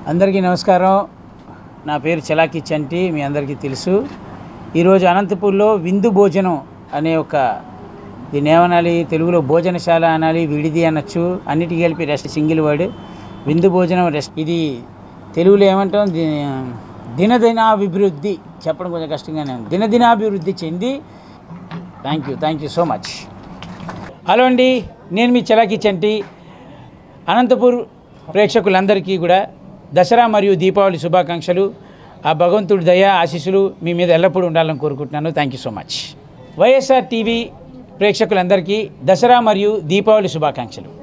అందరికీ నమస్కారం నా పేరు చలాకి చంటి మీ అందరికీ తెలుసు ఈరోజు అనంతపూర్లో విందు భోజనం అనే ఒక దీన్ని ఏమనాలి తెలుగులో భోజనశాల అనాలి విడిది అనొచ్చు అన్నిటికీ కలిపి రెస్ట్ సింగిల్ వర్డ్ విందు భోజనం రెస్ట్ ఇది తెలుగులో ఏమంటాం ది- దినదినాభివృద్ధి చెప్పడం కొంచెం కష్టంగానే ఉంది దినదినాభివృద్ధి చెంది thank you thank you so much hello అండి నేను మీ చలాకి చంటి అనంతపూర్ ప్రేక్షకులందరికీ కూడా దసరా మరియు దీపావళి శుభాకాంక్షలు ఆ భగవంతుడి దయ ఆశీస్సులు మీ మీద ఎల్లప్పుడూ ఉండాలని కోరుకుంటున్నాను thank you so much YSR TV ప్రేక్షకులందరికీ దసరా మరియు దీపావళి శుభాకాంక్షలు